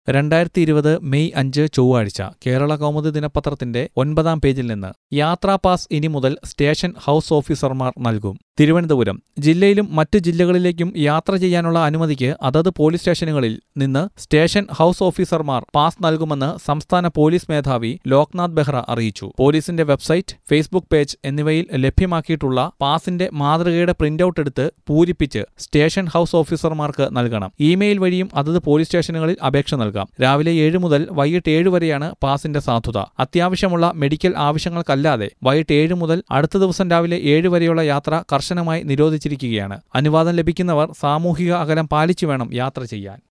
രണ്ടായിരത്തി ഇരുപത് മെയ് അഞ്ച് ചൊവ്വാഴ്ച കേരള കൗമുദി ദിനപത്രത്തിന്റെ ഒൻപതാം പേജിൽ നിന്ന് യാത്രാ പാസ് ഇനി മുതൽ സ്റ്റേഷൻ ഹൌസ് ഓഫീസർമാർ നൽകും തിരുവനന്തപുരം ജില്ലയിലും മറ്റ് ജില്ലകളിലേക്കും യാത്ര ചെയ്യാനുള്ള അനുമതിക്ക് അതത് പോലീസ് സ്റ്റേഷനുകളിൽ നിന്ന് സ്റ്റേഷൻ ഹൌസ് ഓഫീസർമാർ പാസ് നൽകുമെന്ന് സംസ്ഥാന പോലീസ് മേധാവി ലോക്നാഥ് ബെഹ്റ അറിയിച്ചു പോലീസിന്റെ വെബ്സൈറ്റ് ഫേസ്ബുക്ക് പേജ് എന്നിവയിൽ ലഭ്യമാക്കിയിട്ടുള്ള പാസിന്റെ മാതൃകയുടെ പ്രിന്റൌട്ട് എടുത്ത് പൂരിപ്പിച്ച് സ്റ്റേഷൻ ഹൌസ് ഓഫീസർമാർക്ക് നൽകണം ഇമെയിൽ വഴിയും അതത് പോലീസ് സ്റ്റേഷനുകളിൽ അപേക്ഷ നൽകാം രാവിലെ ഏഴ് മുതൽ വൈകിട്ട് ഏഴ് വരെയാണ് പാസിന്റെ സാധുത അത്യാവശ്യമുള്ള മെഡിക്കൽ ആവശ്യങ്ങൾക്കല്ലാതെ വൈകിട്ട് ഏഴ് മുതൽ അടുത്ത ദിവസം രാവിലെ ഏഴ് വരെയുള്ള യാത്ര കർശനമായി നിരോധിച്ചിരിക്കുകയാണ് അനുവാദം ലഭിക്കുന്നവർ സാമൂഹിക അകലം പാലിച്ചു വേണം യാത്ര ചെയ്യാൻ